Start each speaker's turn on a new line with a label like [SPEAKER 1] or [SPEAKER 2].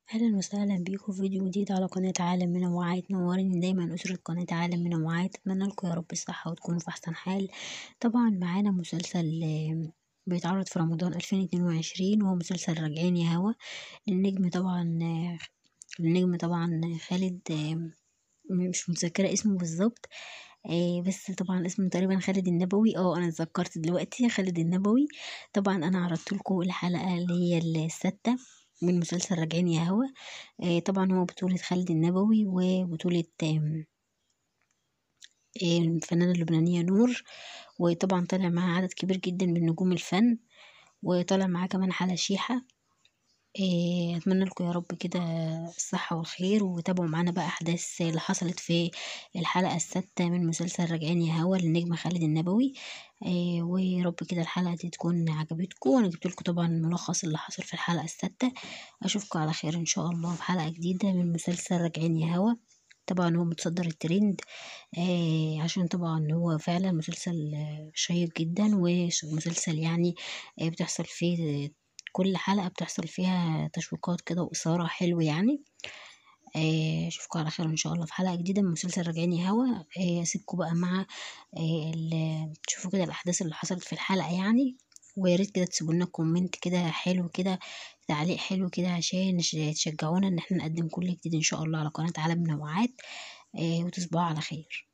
[SPEAKER 1] أهلا وسهلا بيكم في فيديو جديد على قناة عالم منوعات نورني دايما أسرة قناة عالم منوعات أتمنى لكم يا رب الصحة وتكونوا في أحسن حال طبعا معانا مسلسل بيتعرض في رمضان ألفين اتنين وعشرين وهو مسلسل راجعين يا هوا للنجم طبعا للنجم طبعا خالد مش متذكرة اسمه بالظبط بس طبعا اسمه تقريبا خالد النبوي اه انا اتذكرت دلوقتي خالد النبوي طبعا انا عرضت لكم الحلقة اللي هي الستة من مسلسل راجعين يا هوا طبعا هو بطولة خالد النبوي وبطولة الفنانة اللبنانية نور وطبعا طلع معاه عدد كبير جدا من نجوم الفن وطلع معاه كمان حلا شيحة اتمنى لكم يا رب كده الصحة والخير وتابعوا معانا بقى احداث اللي حصلت في الحلقة السادسة من مسلسل راجعين يا هوا للنجم خالد النبوي ويا رب كده الحلقة دي تكون عجبتكم وانا جبت لكم طبعا الملخص اللي حصل في الحلقة السادسة اشوفكم على خير ان شاء الله في حلقة جديدة من مسلسل راجعين يا هوا طبعا هو متصدر الترند آه عشان طبعا هو فعلا مسلسل شيق جدا ومسلسل يعني آه بتحصل فيه كل حلقة بتحصل فيها تشويقات كده وإثارة حلو يعني آه اشوفكم على خير ان شاء الله في حلقة جديدة من مسلسل راجعين هوا آه اسيبكم بقى مع آه تشوفوا كده الاحداث اللي حصلت في الحلقة يعني ويا ريت كده تسيبوا لنا كومنت كده حلو كده تعليق حلو كده عشان تشجعونا ان احنا نقدم كل جديد ان شاء الله على قناة عالم منوعات آه وتصبحوا على خير